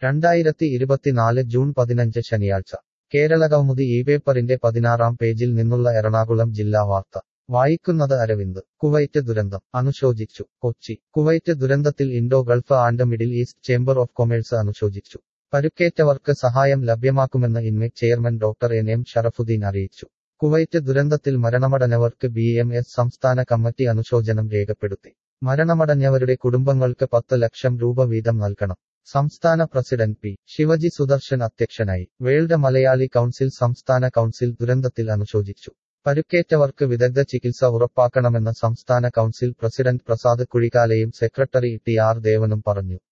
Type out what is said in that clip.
രണ്ടായിരത്തി ഇരുപത്തിനാല് ജൂൺ പതിനഞ്ച് ശനിയാഴ്ച കേരളകൗമുദി ഈ പേപ്പറിന്റെ പതിനാറാം പേജിൽ നിന്നുള്ള എറണാകുളം ജില്ലാ വാർത്ത വായിക്കുന്നത് അരവിന്ദ് കുവൈറ്റ് ദുരന്തം അനുശോചിച്ചു കൊച്ചി കുവൈറ്റ് ദുരന്തത്തിൽ Indo Gulf and Middle East chamber of commerce അനുശോചിച്ചു പരുക്കേറ്റവർക്ക് സഹായം ലഭ്യമാക്കുമെന്ന് INMEC chairman doctor N M Sharafuddin അറിയിച്ചു കുവൈറ്റ് ദുരന്തത്തിൽ മരണമടഞ്ഞവർക്ക് ബി എം എസ് സംസ്ഥാന കമ്മിറ്റി അനുശോചനം രേഖപ്പെടുത്തി മരണമടഞ്ഞവരുടെ കുടുംബങ്ങൾക്ക് പത്ത് ലക്ഷം രൂപ വീതം നൽകണം സംസ്ഥാന പ്രസിഡന്റ് പി ശിവജി സുദർശൻ അധ്യക്ഷനായി വേൾഡ് മലയാളി കൗൺസിൽ സംസ്ഥാന കൗൺസിൽ ദുരന്തത്തിൽ അനുശോചിച്ചു പരുക്കേറ്റവർക്ക് വിദഗ്ധ ചികിത്സ ഉറപ്പാക്കണമെന്ന് സംസ്ഥാന കൗൺസിൽ പ്രസിഡന്റ് പ്രസാദ് കുഴിക്കാലയും സെക്രട്ടറി ടി ആർ ദേവനും പറഞ്ഞു